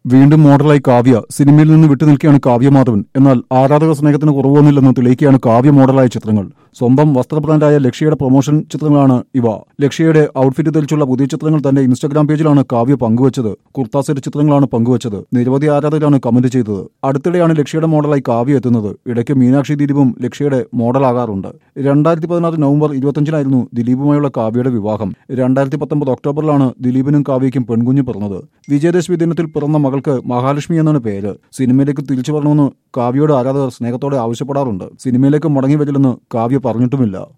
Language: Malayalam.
വീണ്ടും മോഡലായി കാവ്യ സിനിമയിൽ നിന്ന് വിട്ടുനിൽക്കുകയാണ് കാവ്യമാധവൻ എന്നാൽ ആരാധക സ്നേഹത്തിന് കുറവൊന്നുമില്ലെന്ന് തെളിയിക്കുകയാണ് കാവ്യ മോഡലായ ചിത്രങ്ങൾ സ്വന്തം വസ്ത്ര ബ്രാൻഡായ ലക്ഷ്യയുടെ പ്രൊമോഷൻ ചിത്രങ്ങളാണ് ഇവ ലക്ഷ്യയുടെ ഔട്ട്ഫിറ്റ് ധരിച്ചുള്ള പുതിയ ചിത്രങ്ങൾ തന്റെ ഇൻസ്റ്റാഗ്രാം പേജിലാണ് കാവ്യ പങ്കുവച്ചത് കുർത്ത സെറ്റ് ചിത്രങ്ങളാണ് പങ്കുവച്ചത് നിരവധി ആരാധകരാണ് കമന്റ് ചെയ്തത് അടുത്തിടെയാണ് ലക്ഷ്യയുടെ മോഡലായി കാവ്യ എത്തുന്നത് ഇടയ്ക്ക് മീനാക്ഷി ദിലീപും ലക്ഷ്യയുടെ മോഡലാകാറുണ്ട് രണ്ടായിരത്തി പതിനാറ് നവംബർ ഇരുപത്തഞ്ചിനായിരുന്നു ദിലീപുമായുള്ള കാവ്യയുടെ വിവാഹം രണ്ടായിരത്തി പത്തൊമ്പത് ഒക്ടോബറിലാണ് ദിലീപിനും കാവ്യയ്ക്കും പെൺകുഞ്ഞ് പിറന്നത് വിജയദശമി ദിനത്തിൽ പിറന്ന മകൾക്ക് മഹാലക്ഷ്മി എന്നാണ് പേര് സിനിമയിലേക്ക് തിരിച്ചു വരണമെന്ന് കാവ്യയുടെ ആരാധകർ സ്നേഹത്തോടെ ആവശ്യപ്പെടാറുണ്ട് സിനിമയിലേക്ക് മടങ്ങി വരില്ലെന്ന് കാവ്യ പറഞ്ഞിട്ടുമില്ല